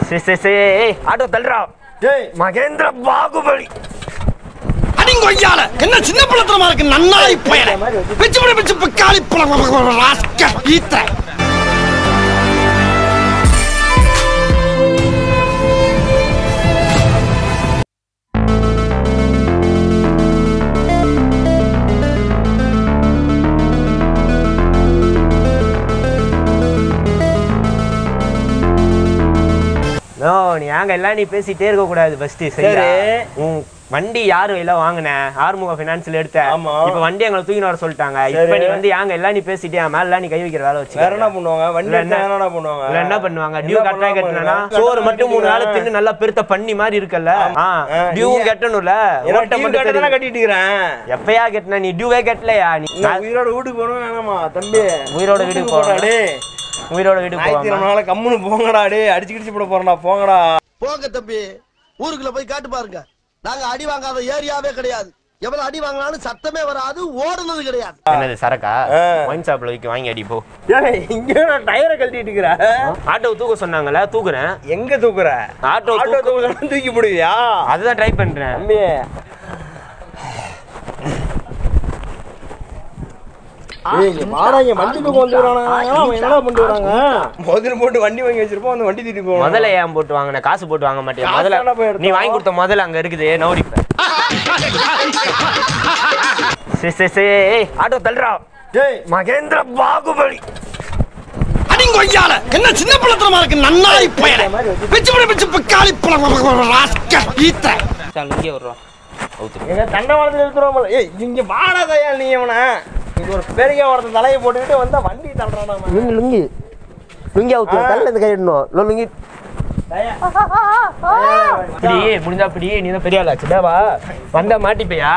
சரி சரி சரி ஏய் ஆட்டோ தள்ளுறா டேய் மகேந்திர பாகுபலி அடிங்கொய்யால என்ன சின்ன பிள்ளத்தனமா இருக்கு நன்னாய் பயல பிச்சு பிடி பிச்சு பிக்காளி பழம் ராஸ்க ஈத்த நோ நீ அங்க எல்லாம் நீ பேசிட்டே இருக்க கூடாது ஃபர்ஸ்ட் சரியா சரி. உன் வண்டி யாரு இல்ல வாங்கின ஆறுமுக ஃபைனான்ஸ்ல எடுத்த ஆமா. இப்ப வண்டி எங்களை தூக்கின்னு வர சொல்லிட்டாங்க இப்ப சரி. நீ வந்து யாங்க எல்லாம் நீ பேசிட்டே மேல எல்லாம் நீ கை வைக்கிற வேலை வச்சு வேற என்ன பண்ணுவாங்க வண்டி இல்ல என்ன- எடுத்தா என்னடா பண்ணுவாங்க இல்ல என்ன பண்ணுவாங்க என்ன டியூ கட்டா பண்ணாம கட்டணும்னா இருக்காங்க? சோறு மட்டும் மூணு நாள் கட்டிட்டு தின்னு நல்லா பெருத்த பண்ணி மாதிரி இருக்கல்ல ஆ ஆ, டியூவும் நீங்க- கட்டணும்ல ஏன்னா ஓட்ட டியூ மட்டும் கட்டதானே தெரியும். கட்டிட்டு இருக்கிறேன் எப்பயா கட்டின நீ டியூவே கட்டலையா நீ நான் உயிரோட வீட்டுக்கு போகணும் வேணாமா தம்பி உயிரோட வீட்டுக்கு போடா போறா டேய் உயிரோட வீட்டுக்கு ஞாயிற்று போவாங்க நாள கம்முன்னு போங்கடா டேய் அடிச்சு கிடிச்சு போட போறேன்டா போங்கடா போங்க தம்பி ஊருக்குள்ள போய் காட்டு பாருங்க நாங்க அடி வாங்காத ஏரியாவே கிடையாது எவ்வளவு அடி வாங்கினாலும் சத்தமே வராது ஓடுனது கிடையாது என்னது சரக்கா ஆ. ஒயின் ஷாப்ல வைக்க வாங்கி அடி போ ஏய் இங்க நான் டயரை கழட்டிட்டு இருக்கிற ஆட்டோ தூக்க சொன்னாங்கல்ல தூக்குறேன் எங்க தூக்குற ஆட்டோ ஆட்டோ தூக்கு தூக்குறேன் தூக்கி போடுவியா அதுதான் ட்ரை பண்றேன் தம்பி ஏய் இங்க வாடா இங்க வண்டி தூக்க வந்துறானா அவன் என்னடா பண்ணிட்டு வராங்க முதல்ல போட்டு வண்டி வாங்கி வச்சிருப்போம் அந்த வண்டி தூக்கிட்டு போவான் முதல்ல ஏன் போட்டு வாங்கின காசு போட்டு வாங்க மாட்டியா காசு முதல்ல தானே போய் எடுத்தோம். நீ வாங்கி கொடுத்த முதல்ல அங்க இருக்குது நோடி சரி சரி சரி ஏய் ஆட்டோ தள்ளுறா டேய் மகேந்திர பாகுபலி அடிங்கொய்யால என்ன சின்ன பிள்ளத்தனமா இருக்கு நன்னாய் பயல பிச்சு பிடி பிச்சு பிக்காளி பழம் ராஸ்க ஈத்த இங்கே வர்றோம் எங்க தண்டவாளத்துல எடுத்துருவோம் ஏய் இங்க வாடா தயா நீ அவன இங்க ஒரு பெரிய ஒருத்தன் தலையை போட்டுக்கிட்டு வந்தா வண்டி தள்ளுறானா அவன். லுங்கி லுங்கி லுங்கி அவுத்து ஆ. தள்ள இந்த கை இடணும் லோ லுங்கி தயா. இப்படி முடிஞ்சா இப்படி நீ தான் பெரிய ஆளாச்சு வா வந்தா மாட்டிப்பையா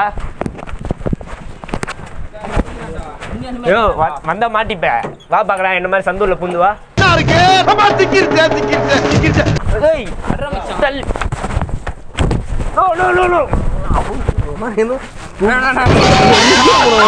ஐயோ வ- வந்தா மாட்டிப்ப வா பாக்கலாம் என்ன மாதிரி சந்தூர்ல புந்து வா இருக்கு திக்கிருச்சே திக்கிருச்சே திக்கிருச்சே ஏய் தள்ளு நோ நோ நோ நோ